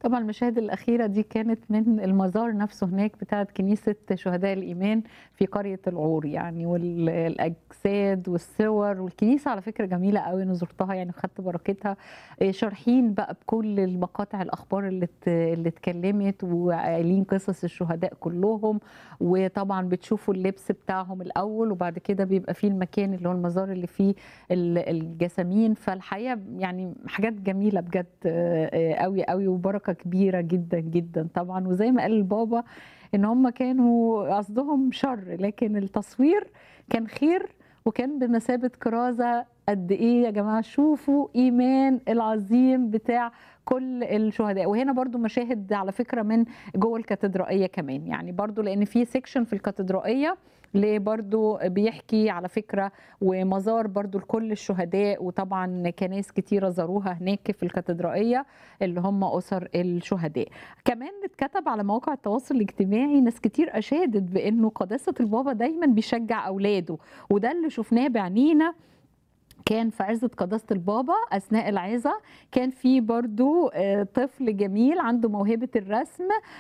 طبعًا المشاهد الأخيرة دي كانت من المزار نفسه هناك بتاعة كنيسة شهداء الإيمان في قرية العور يعني وال الأجساد والصور والكنيسة على فكرة جميلة أوي أنا زُرتها يعني وخدت بركتها، آآ شارحين بقى بكل المقاطع الأخبار اللي ات اللي اتكلمت وقايلين قصص الشهداء كلّهم، وطبعًا بتشوفوا اللبس بتاعهم الأول وبعد كده بيبقى في المكان اللي هو المزار اللي فيه ال الجثامين، فالحقيقة يعني حاجات جميلة بجد آآ أوي، أوي وبركة كبيرة جدًا، جدًا طبعًا، وزي ما قال البابا إن هم كانوا قصدهم شر، لكن التصوير كان خير وكان بمثابة كرازة قد إيه يا جماعة شوفوا إيمان العظيم بتاع كل الشهداء، وهنا برضه مشاهد على فكرة من جوّه الكاتدرائية كمان، يعني برضه لإن في section في الكاتدرائية ل برضه بيحكي على فكرة ومزار برضه لكل الشهداء، وطبعًا كنايس كتيرة زاروها هناك في الكاتدرائية اللي هم أُسر الشهداء. كمان اتكتب على مواقع التواصل الاجتماعي ناس كتير أشادت بإنه قداسة البابا دايمًا بيشجع أولاده، وده اللي شُفناه بعينينا كان في عِزة قداسة البابا أثناء العِظة، كان في برضه آآ طفل جميل عنده موهبة الرسم